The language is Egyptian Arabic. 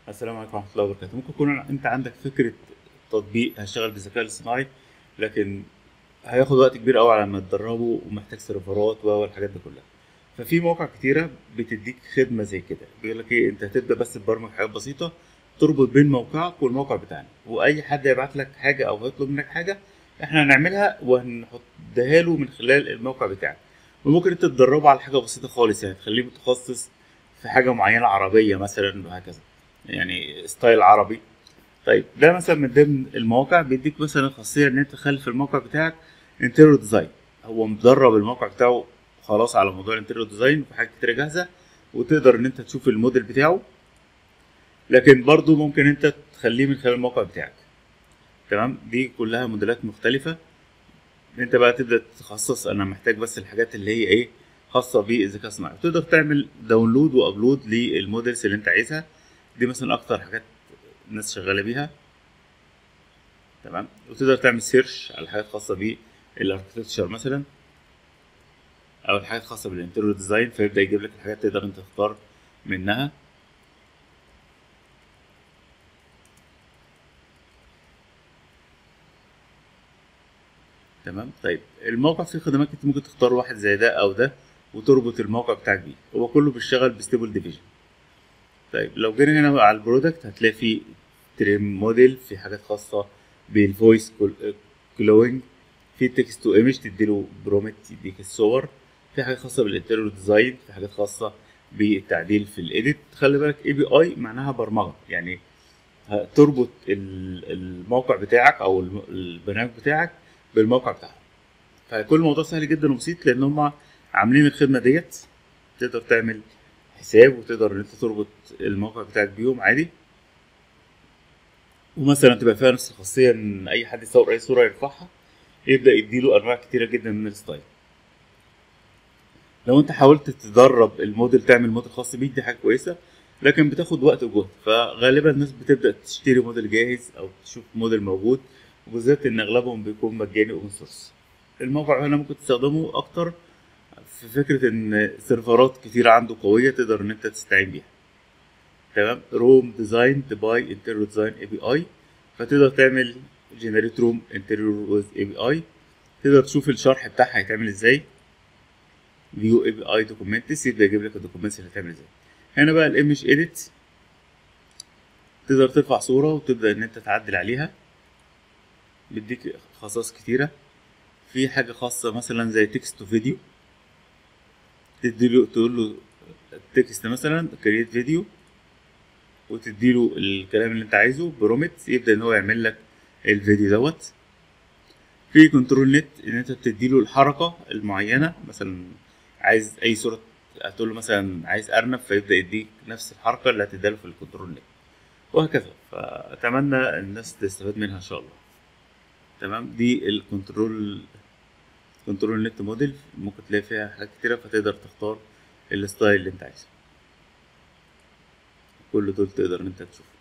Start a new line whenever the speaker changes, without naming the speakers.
السلام عليكم ورحمه الله وبركاته ممكن يكون انت عندك فكره تطبيق هشتغل بالذكاء الاصطناعي لكن هياخد وقت كبير قوي على ما تدربه ومحتاج سيرفرات والحاجات دي كلها ففي مواقع كتيره بتديك خدمه زي كده بيقول لك ايه انت هتبدا بس تبرمج حاجات بسيطه تربط بين موقعك والموقع بتاعنا واي حد يبعت لك حاجه او هيطلب منك حاجه احنا هنعملها وهنحطها له من خلال الموقع بتاعك وممكن انت تدربه على حاجه بسيطه خالص يعني تخليه متخصص في حاجه معينه عربيه مثلا وهكذا يعني ستايل عربي طيب ده مثلا من ضمن المواقع بيديك مثلا خاصيه ان انت تخلي في الموقع بتاعك انتيريور ديزاين هو مدرب الموقع بتاعه خلاص على موضوع الانتيريور ديزاين في حاجات كتير جاهزه وتقدر ان انت تشوف الموديل بتاعه لكن برضو ممكن انت تخليه من خلال الموقع بتاعك تمام دي كلها موديلات مختلفه انت بقى تبدا تتخصص انا محتاج بس الحاجات اللي هي ايه خاصه بالذكاء الصناعي تقدر تعمل داونلود وابلود للموديلز اللي انت عايزها دي مثلا اكتر حاجات الناس شغاله بيها تمام وتقدر تعمل سيرش على حاجات خاصه بالاركتكتشر مثلا او الحاجات الخاصه بالانتيريور ديزاين فيبدا يجيب لك الحاجات تقدر انت تختار منها تمام طيب الموقع فيه خدمات كتير ممكن تختار واحد زي ده او ده وتربط الموقع بتاعك بيه هو كله بيشتغل بستيبل ديفيجن طيب لو جينا هنا على البرودكت هتلاقي في تريم موديل في حاجات خاصة بالفويس كلوينج في تكست تو ايمج تديله برومت يديك الصور في حاجات خاصة بالانتيريور ديزاين في حاجات خاصة بالتعديل في الايديت خلي بالك اي بي اي معناها برمجة يعني تربط الموقع بتاعك او البرنامج بتاعك بالموقع بتاعك فكل الموضوع سهل جدا وبسيط لان هم عاملين الخدمة ديت تقدر تعمل حساب وتقدر ان انت تربط الموقع بتاعك بيهم عادي ومثلا تبقى فيها نفس الخاصيه ان اي حد يصور اي صوره يرفعها يبدا يديله انواع كتيره جدا من الستايل لو انت حاولت تدرب الموديل تعمل موديل خاص بيك دي حاجه كويسه لكن بتاخد وقت وجهد فغالبا الناس بتبدا تشتري موديل جاهز او تشوف موديل موجود وبالذات ان اغلبهم بيكون مجاني اوبن سورس الموقع هنا ممكن تستخدمه اكتر في فكرة إن سيرفرات كتير عنده قوية تقدر إن أنت تستعين بيها تمام روم ديزاين باي انتيريور ديزاين اي بي اي فتقدر تعمل جنريت روم انتيريور ويز اي بي اي تقدر تشوف الشرح بتاعها هيتعمل ازاي فيو اي بي اي دوكيومنتس يبدا يجيب لك الدوكيومنتس اللي هتعمل ازاي هنا بقى الايمج اديت تقدر ترفع صورة وتبدا ان انت تعدل عليها بيديك خصائص كتيرة في حاجة خاصة مثلا زي تكست وفيديو تديله تقول له التكست مثلا كريت فيديو وتديله الكلام اللي انت عايزه برومت يبدا ان هو يعمل لك الفيديو دوت في كنترول نت ان انت بتديله الحركه المعينه مثلا عايز اي صوره هتقول له مثلا عايز ارنب فيبدا يديك نفس الحركه اللي هتديها له في الكنترول نت وهكذا فاتمنى الناس تستفاد منها ان شاء الله تمام دي الكنترول كنترول نت موديل ممكن تلاقي فيها حاجات كتيرة فتقدر تختار الستايل اللي انت عايزه كل دول تقدر ان انت تشوفه